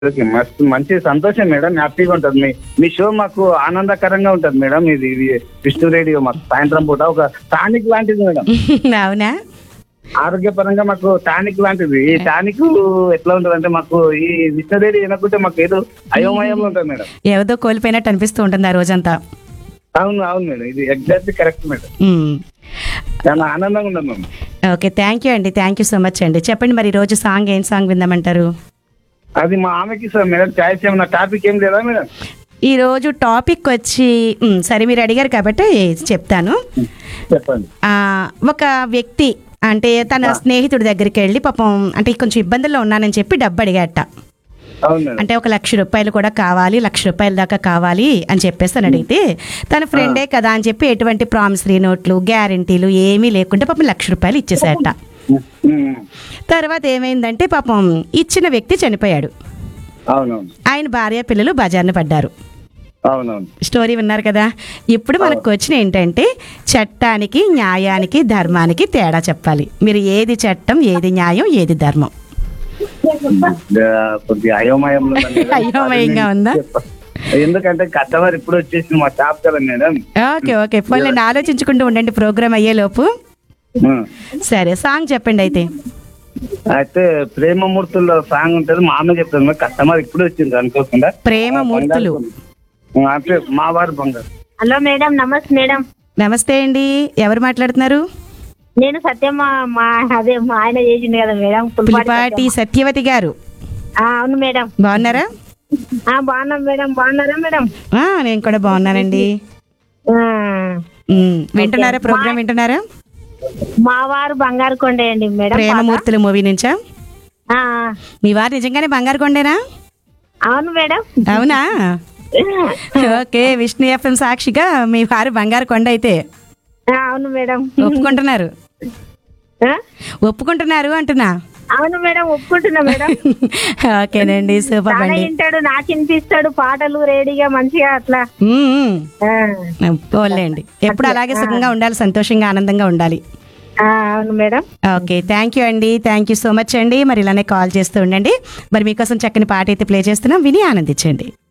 Okay మస్తు మంచి సంతోషం మేడం హ్యాపీగా ఉంటుంది మీ మీ షో మాకు ఆనందకరంగా ఉంటుంది మేడం ఇది ఇది విష్ణు రేడియో మాకు సాయంత్రం పూట ఒక టానిక్ లాంటిది మేడం అవునా ఆరోగ్యపరంగా మాకు టానిక్ లాంటిది ఈ టానిక్ ఎట్లా ఉంటుంది అంటే మాకు ఈ విష్ణు రేడియో వినకుంటే మాకు ఏదో అయోమయంగా ఉంటుంది మేడం ఏదో కోల్పోయినట్టు అనిపిస్తూ ఉంటుంది ఆ రోజంతా అవును అవును మేడం ఇది ఎగ్జాక్ట్లీ కరెక్ట్ మేడం మ్మ్. చాలా ఆనందంగా ఉంది మేడం ఓకే థ్యాంక్ యూ అండి థ్యాంక్ యూ సో మచ్ అండి చెప్పండి మరి ఈ రోజు సాంగ్ ఏం సాంగ్ విందామంటారు అది మా ఆమెకి సార్ మేడం చాయిస్ ఏమన్నా టాపిక్ ఏం లేదా మేడం ఈ రోజు టాపిక్ వచ్చి మ్, సరే మీరు అడిగారు కాబట్టి చెప్తాను చెప్పండి ఆ, ఒక వ్యక్తి అంటే తన స్నేహితుడి దగ్గరికి వెళ్ళి పాపం అంటే కొంచెం ఇబ్బందుల్లో ఉన్నానని చెప్పి డబ్బు అడిగాట అవును మేడం అంటే ఒక లక్ష రూపాయలు కూడా కావాలి లక్ష రూపాయల దాకా కావాలి అని చెప్పేసి అని అడిగితే తన ఫ్రెండే కదా అని చెప్పి ఎటువంటి ప్రామిసరీ నోట్లు గ్యారంటీలు ఏమీ లేకుండా పాపం లక్ష రూపాయలు ఇచ్చేసాట ఉమ్. తర్వాత ఏమైందంటే పాపం ఇచ్చిన వ్యక్తి చనిపోయాడు అవునవును ఆయన భార్య పిల్లలు బజార్న పడ్డారు అవునవును స్టోరీ విన్నారు కదా ఇప్పుడు మనకు వచ్చిన ఏంటంటే చట్టానికి న్యాయానికి ధర్మానికి తేడా చెప్పాలి మీరు ఏది చట్టం ఏది న్యాయం ఏది ధర్మం ఆ, కొద్దిగా అయోమయంలో ఉంది మేడం. అయోమయంగా ఉందా? ఎందుకంటే కస్టమర్ ఇప్పుడు వచ్చేసి మా షాప్ కదా మేడం ఓకే ఓకే పోలేండి ఆలోచించుకుంటూ ఉండండి ప్రోగ్రామ్ అయ్యేలోపు ఉమ్. సరే సాంగ్ చెప్పండి అయితే అయితే ప్రేమమూర్తుల్లో సాంగ్ ఉంటుంది మా అమ్మ చెప్తాను మేడం. కస్టమర్ ఇప్పుడు వచ్చింది అనుకోకుండా ప్రేమమూర్తులు ఉమ్, అంటే మా వారు బంగారు హలో మేడం నమస్తే మేడం నమస్తే అండి ఎవరు మాట్లాడుతున్నారు నేను సత్యమ్మ మా అదే మా ఆయన చేసిండు కదా మేడం పులిపాటి పులిపాటి సత్యవతి గారు ఆ, అవును మేడం బాగున్నారా ఆ బాగున్నాం మేడం బాగున్నారా మేడం ఆ, నేను కూడా బాగున్నానండి ఆ, ఉమ్, వింటున్నారా ప్రోగ్రామ్ వింటున్నారా మా వారు బంగారు కొండేయండి మేడం ప్రేమమూర్తులు మూవీ నుంచా ఆ, మీ వారు నిజంగానే బంగారు కొండేనా అవును మేడం అవునా ఓకే విష్ణు ఎఫ్ఎం సాక్షిగా మీ వారు బంగారు కొండ అయితే ఆ, అవును మేడం ఒప్పుకుంటున్నారు ఆ? ఒప్పుకుంటున్నారు అంటున్నా అవును మేడం ఒప్పుకుంటున్నా మేడం ఓకేనండి సూపర్ చాలా అండి వింటాడు నాకు వినిపిస్తాడు పాటలు రెడీగా మంచిగా అట్లా మ్మ్. ఆ, పోలేండి ఎప్పుడు అలాగే సుఖంగా ఉండాలి సంతోషంగా ఆనందంగా ఉండాలి ఆ, అవును మేడం ఓకే థ్యాంక్ యూ అండి థ్యాంక్ యూ సో మచ్ అండి మరి ఇలానే కాల్ చేస్తూ ఉండండి మరి మీకోసం చక్కని పాట అయితే ప్లే చేస్తున్నాం విని ఆనందించండి